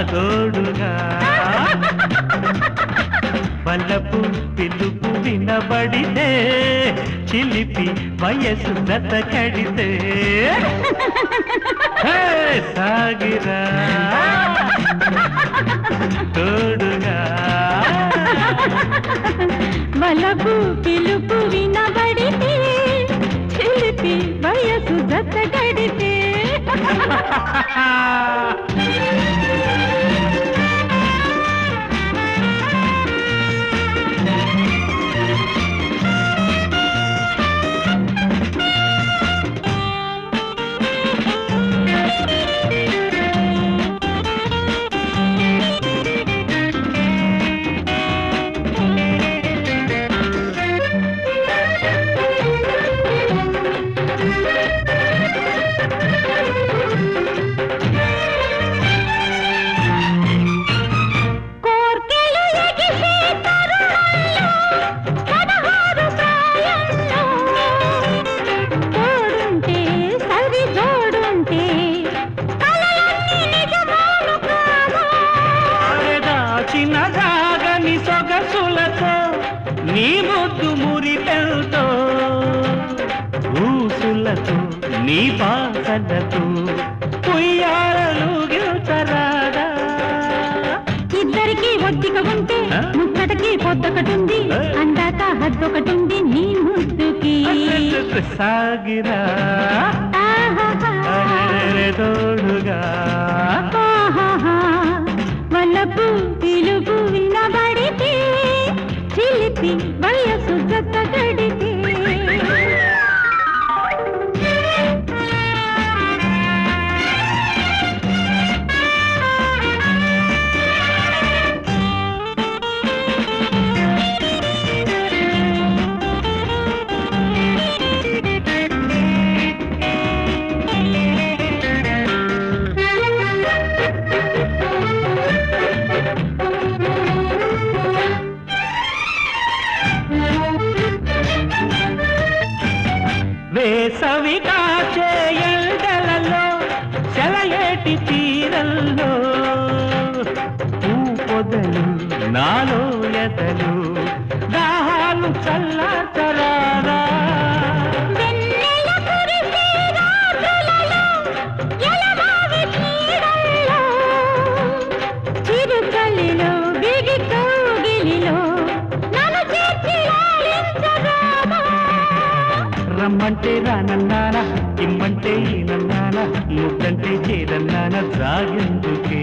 తోడుగా బలపు పిలుపు వినబడితే చిలిపి వయసు దత కడితే హే, సాగిరా తోడుగా వలపు పిలుపు వినబడితే చిలిపి వయసు జత గడితే కోర్కెలు ఎగిసే తరుణంలో పదహారు ప్రాయంలో తోడుంటే సరి జోడుంటే కలలన్నీ నిజమౌను కాదా దాచిన సాగని సొగసులతో నీ ముద్దు మురిపెల్తో ఊసులతో నీ బాసలతో ఉయ్యాలలు గిల్చరాదా ఇద్దరికి ఒత్తిక ఉంటే ఆ? ముక్కటకి పొద్దొకటుంది ఆ? అందాక హద్దొకటుంది నీ ముద్దుకి సాగిరా ఆహాహా. అరెరెరె తోడుగా ఆహాహా. వలపు పిలుపు వినబడితే చిలిపి వయసు జత గడితే వేసవి కాచే ఎండలలో సెలయేటి తీరల్లో పూ పొదలు నాలో ఎదలు దాహాలు చల్లాచరారా వెన్నెల కురిసే రాత్రులలో, ఎలమావి నీడల్లో, చిరుచలిలో, బిగి కౌగిలిలో, నన్ను చేర్చి లాలించరాదా? రమ్మంటే రానన్నానా ఇమ్మంటే ఈనన్నానా ముద్దంటే చేదన్నానా జాగెందుకే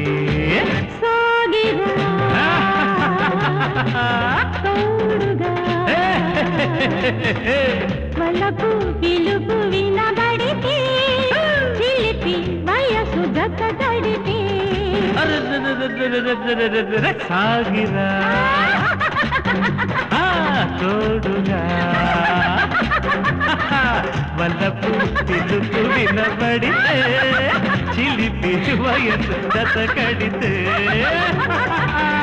సాగిరా, తోడుగా, వలపు పిలుపు వినబడితే చిలిపి వయసు జత గడితే సాగిరా ఆ, తోడుగా వల్లపు పిలుపు వినబడితే చిలిపి వయసు దత కడితే